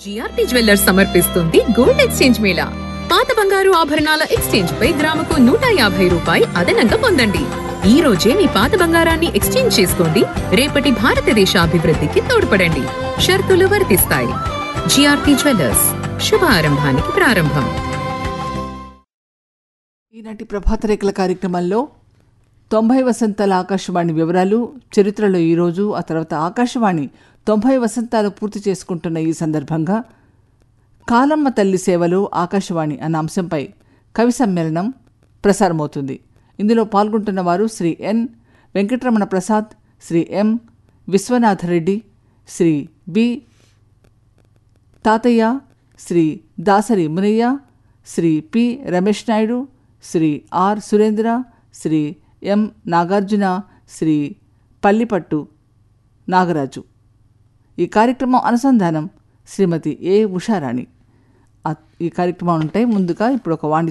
GRT jewellers సమర్పిస్తుంది gold exchange mela పాత బంగారు ఆభరణాల ఎక్స్చేంజ్ పై గ్రాముకు నూట యాభై రూపాయి అదనంగా పొందండి ఈ రోజే మీ పాత బంగారాన్ని ఎక్స్చేంజ్ చేసుకోండి రేపటి భారతదేశ అభివృద్ధికి తోడ్పడండి షరతులు వర్తిస్తాయి జిఆర్టీ జ్యువెల్లర్స్ శుభ ఆరంభానికి ప్రారంభం ఈనాటి ప్రభాత రేఖల కార్యక్రమంలో తొంభై వసంతాల ఆకాశవాణి వివరాలు చరిత్రలో ఈరోజు ఆ తర్వాత ఆకాశవాణి తొంభై వసంతాలు పూర్తి చేసుకుంటున్న ఈ సందర్భంగా కాలమ్మ తల్లి సేవలు ఆకాశవాణి అన్న అంశంపై కవి సమ్మేళనం ప్రసారమవుతుంది ఇందులో పాల్గొంటున్న వారు Shri N Venkataramana Prasad Shri M Viswanathareddy Shri B Tatayya Shri Dasari Munayya Shri P Ramesh Naidu Shri R Surendra Shri M Nagarjuna Shri Pallipattu Nagaraju ఈ కార్యక్రమం అనుసంధానం శ్రీమతి ఏ ఉషారాణి ఆ- ఈ కార్యక్రమం ఉంటాయి ముందుగా ఇప్పుడు ఒక వాణి